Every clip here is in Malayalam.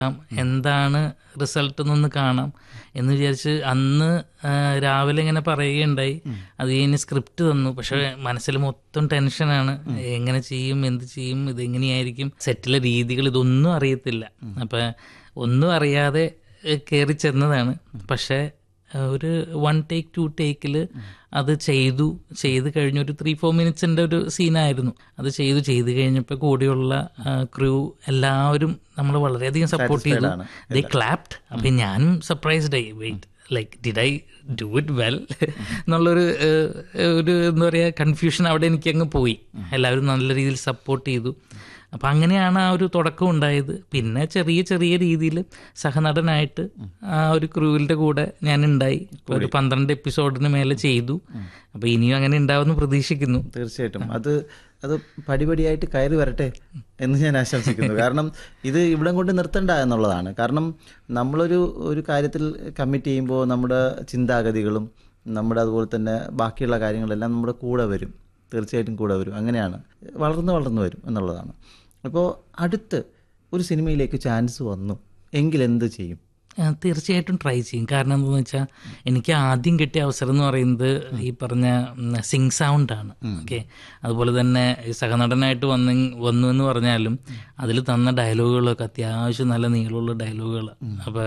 എന്താണ് റിസൾട്ട് എന്നൊന്ന് കാണാം എന്ന് വിചാരിച്ച് അന്ന് ആ, രാവിലെ ഇങ്ങനെ പറയുകയുണ്ടായി അത് കഴിഞ്ഞ് സ്ക്രിപ്റ്റ് തന്നു പക്ഷെ മനസ്സിൽ മൊത്തം ടെൻഷനാണ് എങ്ങനെ ചെയ്യും എന്ത് ചെയ്യും ഇത് എങ്ങനെയായിരിക്കും സെറ്റിലെ രീതികൾ ഇതൊന്നും അറിയത്തില്ല അപ്പം ഒന്നും അറിയാതെ കയറി ചെന്നതാണ് പക്ഷേ ആ, ഒരു വൺ ടേക്ക് ടു ടേക്കിൽ അത് ചെയ്തു ചെയ്ത് കഴിഞ്ഞ ഒരു ത്രീ ഫോർ മിനിറ്റ്സിൻ്റെ ഒരു സീനായിരുന്നു അത് ചെയ്തു ചെയ്ത് കഴിഞ്ഞപ്പോൾ കൂടെയുള്ള ക്രൂ എല്ലാവരും നമ്മൾ വളരെയധികം സപ്പോർട്ട് ചെയ്തു ആണ് ദേ ക്ലാപ്ഡ് അപ്പം ഞാനും സർപ്രൈസ്ഡ് ആയി wait like did I do it well എന്നുള്ളൊരു ഏഹ്, ഒരു എന്താ പറയുക കൺഫ്യൂഷൻ അവിടെ എനിക്ക് അങ്ങ് പോയി എല്ലാവരും നല്ല രീതിയിൽ സപ്പോർട്ട് ചെയ്തു അപ്പം അങ്ങനെയാണ് ആ ഒരു തുടക്കം ഉണ്ടായത് പിന്നെ ചെറിയ ചെറിയ രീതിയിൽ സഹനടനായിട്ട് ആ ഒരു ക്രൂവിൻ്റെ കൂടെ ഞാൻ ഉണ്ടായി ഇപ്പൊ ഒരു പന്ത്രണ്ട് എപ്പിസോഡിന് മേലെ ചെയ്തു അപ്പോൾ ഇനിയും അങ്ങനെ ഉണ്ടാവുമെന്ന് പ്രതീക്ഷിക്കുന്നു തീർച്ചയായിട്ടും അത് അത് പടിപടിയായിട്ട് കയറി വരട്ടെ എന്ന് ഞാൻ ആശംസിക്കുന്നു കാരണം ഇത് ഇവിടം കൊണ്ട് നിർത്തണ്ട എന്നുള്ളതാണ് കാരണം നമ്മളൊരു ഒരു കാര്യത്തിൽ കമ്മിറ്റ് ചെയ്യുമ്പോൾ നമ്മുടെ ചിന്താഗതികളും നമ്മുടെ അതുപോലെ തന്നെ ബാക്കിയുള്ള കാര്യങ്ങളെല്ലാം നമ്മുടെ കൂടെ വരും തീർച്ചയായിട്ടും കൂടെ വരും അങ്ങനെയാണ് വളർന്ന് വളർന്നു വരും എന്നുള്ളതാണ് അപ്പോൾ അടുത്ത് ഒരു സിനിമയിലേക്ക് ചാൻസ് വന്നു എങ്കിൽ എന്ത് ചെയ്യും ആ, തീർച്ചയായിട്ടും ട്രൈ ചെയ്യും കാരണം എന്താണെന്ന് വെച്ചാൽ എനിക്ക് ആദ്യം കിട്ടിയ അവസരം എന്ന് പറയുന്നത് ഈ പറഞ്ഞ സിങ് സൗണ്ട് ആണ് ഓക്കെ അതുപോലെ തന്നെ ഈ സഹനടനായിട്ട് വന്ന് വന്നു എന്ന് പറഞ്ഞാലും അതിൽ തന്ന ഡയലോഗുകളൊക്കെ അത്യാവശ്യം നല്ല നീളമുള്ള ഡയലോഗുകൾ അപ്പോൾ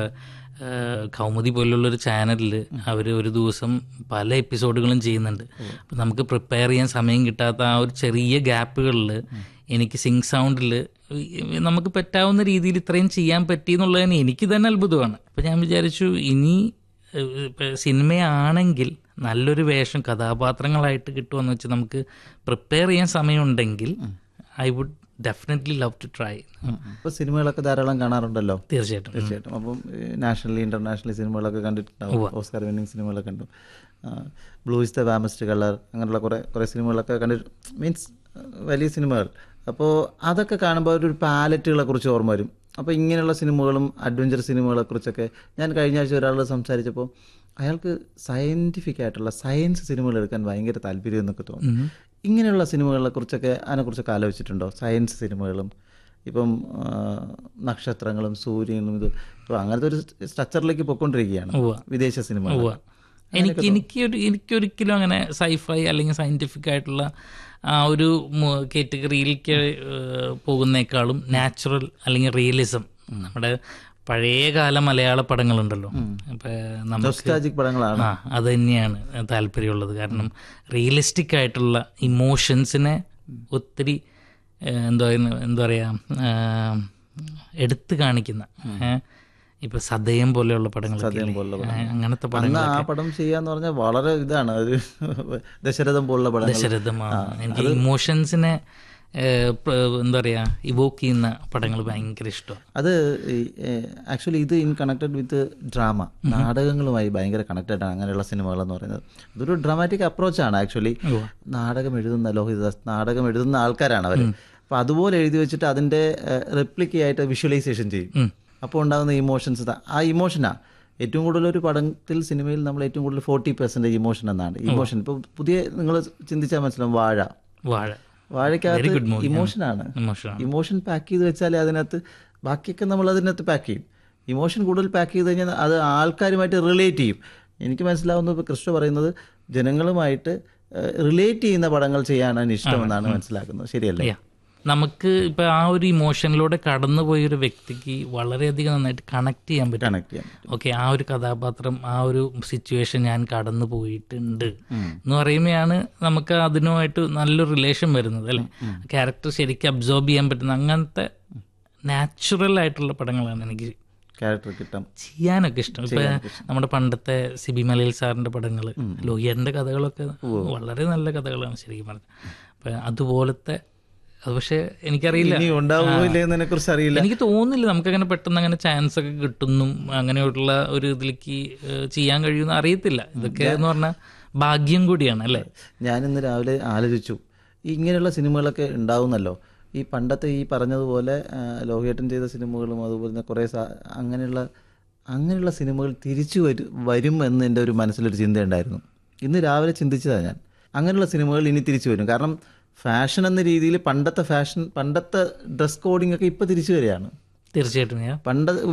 കൗമുദി പോലുള്ളൊരു ചാനലിൽ അവർ ഒരു ദിവസം പല എപ്പിസോഡുകളും ചെയ്യുന്നുണ്ട് അപ്പം നമുക്ക് പ്രിപ്പയർ ചെയ്യാൻ സമയം കിട്ടാത്ത ആ ഒരു ചെറിയ ഗ്യാപ്പുകളിൽ എനിക്ക് സിങ് സൗണ്ടിൽ നമുക്ക് പറ്റാവുന്ന രീതിയിൽ ഇത്രയും ചെയ്യാൻ പറ്റി എന്നുള്ളതിന് എനിക്ക് തന്നെ അത്ഭുതമാണ് അപ്പം ഞാൻ വിചാരിച്ചു ഇനി ഏഹ്, ഇപ്പൊ സിനിമയാണെങ്കിൽ നല്ലൊരു വേഷം കഥാപാത്രങ്ങളായിട്ട് കിട്ടുമെന്ന് വെച്ച് നമുക്ക് പ്രിപ്പയർ ചെയ്യാൻ സമയമുണ്ടെങ്കിൽ I would definitely love to try ഇപ്പോൾ സിനിമകളൊക്കെ ധാരാളം കാണാറുണ്ടല്ലോ തീർച്ചയായിട്ടും തീർച്ചയായിട്ടും അപ്പം നാഷണലി ഇന്റർനാഷണലി സിനിമകളൊക്കെ കണ്ടിട്ടുണ്ടാവും ഓസ്കാർ വിന്നിങ് സിനിമകളൊക്കെ കണ്ടു blue is the warmest colour അങ്ങനെയുള്ള കുറേ കുറേ സിനിമകളൊക്കെ കണ്ടിട്ട് മീൻസ് വലിയ സിനിമകൾ അപ്പോൾ അതൊക്കെ കാണുമ്പോൾ ഒരു പാലറ്റുകളെ കുറിച്ച് ഓർമ്മ വരും അപ്പോൾ ഇങ്ങനെയുള്ള സിനിമകളും അഡ്വഞ്ചർ സിനിമകളെ കുറിച്ചൊക്കെ ഞാൻ കഴിഞ്ഞ ആഴ്ച ഒരാളോട് സംസാരിച്ചപ്പോൾ അയാൾക്ക് സയൻറ്റിഫിക് ആയിട്ടുള്ള സയൻസ് സിനിമകൾ എടുക്കാൻ ഭയങ്കര താല്പര്യം എന്നൊക്കെ തോന്നുന്നു ഇങ്ങനെയുള്ള സിനിമകളെ കുറിച്ചൊക്കെ അതിനെക്കുറിച്ചൊക്കെ ആലോചിച്ചിട്ടുണ്ടോ സയൻസ് സിനിമകളും ഇപ്പം ആ, നക്ഷത്രങ്ങളും സൂര്യനും ഇത് ഇപ്പം അങ്ങനത്തെ ഒരു സ്ട്രക്ചറിലേക്ക് പൊയ്ക്കൊണ്ടിരിക്കുകയാണ് ഉവ്വ. വിദേശ സിനിമകൾ ഉവ്വ. എനിക്ക് എനിക്കൊരു എനിക്കൊരിക്കലും അങ്ങനെ സൈഫൈ അല്ലെങ്കിൽ സയൻറ്റിഫിക് ആയിട്ടുള്ള ആ ഒരു കാറ്റഗറിയിലേക്ക് പോകുന്നേക്കാളും നാച്ചുറൽ അല്ലെങ്കിൽ റിയലിസം നമ്മുടെ പഴയകാല മലയാള പടങ്ങളുണ്ടല്ലോ അപ്പൊ നമുക്ക് നൊസ്റ്റാജിക് പടങ്ങളാണ് ആ അത് തന്നെയാണ് താല്പര്യമുള്ളത് കാരണം റിയലിസ്റ്റിക് ആയിട്ടുള്ള ഇമോഷൻസിനെ ഒത്തിരി ഏഹ്, എന്താ പറയുന്ന- എന്താ പറയാ ഏഹ്, എടുത്തു കാണിക്കുന്ന ഏഹ്, ഇപ്പൊ സദയം പോലെയുള്ള പടങ്ങളൊക്കെ ഇല്ലേ? ഏഹ്, അങ്ങനത്തെ അന്ന് പടങ്ങൾ ആ പടം ചെയ്യാന്ന് പറഞ്ഞാൽ വളരെ ഇതാണ് ഒരു ദശരഥം പോലുള്ള പടങ്ങൾ ദശരഥമാണ് എനിക്ക് ഇമോഷൻസിനെ ഏഹ്, പ്ര- എന്താ പറയാ ഇവോക്ക് ചെയ്യുന്ന പടങ്ങൾ ഭയങ്കര ഇഷ്ടമാണ് അത് ആക്ച്വലി ഇത് ഇൻ കണക്റ്റഡ് വിത്ത് ഡ്രാമ നാടകങ്ങളുമായി ഭയങ്കര കണക്റ്റഡ് ആണ് അങ്ങനെയുള്ള സിനിമകൾ എന്ന് പറയുന്നത് അതൊരു ഡ്രാമാറ്റിക് അപ്രോച്ചാണ് ആക്ച്വലി നാടകം എഴുതുന്ന ലോഹിതദാസ് നാടകം എഴുതുന്ന ആൾക്കാരാണ് അവർ അപ്പോൾ അതുപോലെ എഴുതി വെച്ചിട്ട് അതിൻ്റെ റെപ്ലിക്കയായിട്ട് വിഷ്വലൈസേഷൻ ചെയ്യും അപ്പോൾ ഉണ്ടാകുന്ന ഇമോഷൻസ് ആ ഇമോഷനാ ഏറ്റവും കൂടുതൽ ഒരു പടത്തിൽ സിനിമയിൽ നമ്മൾ ഏറ്റവും കൂടുതൽ ഫോർട്ടി പെർസെൻറ്റേജ് ഇമോഷൻ എന്നാണ് ഇമോഷൻ ഇപ്പോൾ പുതിയ നിങ്ങൾ ചിന്തിച്ചാൽ മനസ്സിലാവും വാഴ വാഴ വാഴയ്ക്കകത്ത് ഇമോഷനാണ് ഇമോഷനാണ് ഇമോഷൻ പാക്ക് ചെയ്ത് വെച്ചാൽ അതിനകത്ത് ബാക്കിയൊക്കെ നമ്മൾ അതിനകത്ത് പാക്ക് ചെയ്യും ഇമോഷൻ കൂടുതൽ പാക്ക് ചെയ്ത് കഴിഞ്ഞാൽ അത് ആൾക്കാരുമായിട്ട് റിലേറ്റ് ചെയ്യും എനിക്ക് മനസ്സിലാവുന്നത് ഇപ്പോൾ കൃഷ്ണ പറയുന്നത് ജനങ്ങളുമായിട്ട് റിലേറ്റ് ചെയ്യുന്ന പടങ്ങൾ ചെയ്യാനാണ് ഇഷ്ടമെന്നാണ് മനസ്സിലാക്കുന്നത് ശരിയല്ലേ Yeah. നമുക്ക് ഇപ്പൊ ആ ഒരു ഇമോഷനിലൂടെ കടന്നുപോയ ഒരു വ്യക്തിക്ക് വളരെയധികം നന്നായിട്ട് കണക്ട് ചെയ്യാൻ പറ്റും കണക്ട് ചെയ്യാൻ ഓക്കെ ആ ഒരു കഥാപാത്രം ആ ഒരു സിറ്റുവേഷൻ ഞാൻ കടന്നു പോയിട്ടുണ്ട് എന്ന് പറയുമ്പോഴാണ് നമുക്ക് അതിനുമായിട്ട് നല്ലൊരു റിലേഷൻ വരുന്നത് അല്ലേ ക്യാരക്ടർ ശരിക്കും അബ്സോർബ് ചെയ്യാൻ പറ്റുന്ന അങ്ങനത്തെ നാച്ചുറൽ ആയിട്ടുള്ള പടങ്ങളാണ് എനിക്ക് ക്യാരക്ടർ കിട്ടാം ചെയ്യാനൊക്കെ ഇഷ്ടം ഇപ്പൊ നമ്മുടെ പണ്ടത്തെ സിബി മലയിൽ സാറിന്റെ പടങ്ങൾ ലോഹിയറിന്റെ കഥകളൊക്കെ വളരെ നല്ല കഥകളാണ് ശരിക്കും പറഞ്ഞത് അപ്പൊ അതുപോലത്തെ അത് പക്ഷെ എനിക്കറിയില്ല ഇനി ഉണ്ടാവുമോ ഇല്ലേ എന്നതിനെ കുറിച്ച് അറിയില്ല എനിക്ക് തോന്നുന്നില്ല നമുക്ക് അങ്ങനെ പെട്ടെന്ന് അങ്ങനെ ചാൻസ് ഒക്കെ കിട്ടുന്നു അങ്ങനെയുള്ള ഒരു ഇതിലേക്ക് ഏഹ്, ചെയ്യാൻ കഴിയുമെന്ന് അറിയത്തില്ല ഇതൊക്കെ എന്ന് പറഞ്ഞാൽ ഭാഗ്യം കൂടിയാണ് അല്ലേ ഞാൻ ഇന്ന് രാവിലെ ആലോചിച്ചു ഈ ഇങ്ങനെയുള്ള സിനിമകളൊക്കെ ഉണ്ടാവുന്നല്ലോ ഈ പണ്ടത്തെ ഈ പറഞ്ഞതുപോലെ ആ, ലോഹിയേട്ടൻ ചെയ്ത സിനിമകളും അതുപോലെ തന്നെ കുറേ സാ- അങ്ങനെയുള്ള അങ്ങനെയുള്ള സിനിമകൾ തിരിച്ചു വരും വരും എന്ന് എൻ്റെ ഒരു മനസ്സിലൊരു ചിന്തയുണ്ടായിരുന്നു ഇന്ന് രാവിലെ ചിന്തിച്ചതാണ് ഞാൻ അങ്ങനെയുള്ള സിനിമകൾ ഇനി തിരിച്ചു വരും കാരണം ഫാഷൻ എന്ന രീതിയിൽ പണ്ടത്തെ ഫാഷൻ പണ്ടത്തെ ഡ്രസ് കോഡിംഗ് ഒക്കെ ഇപ്പോൾ തിരിച്ചു വരികയാണ് തീർച്ചയായിട്ടും ഞാൻ പണ്ട്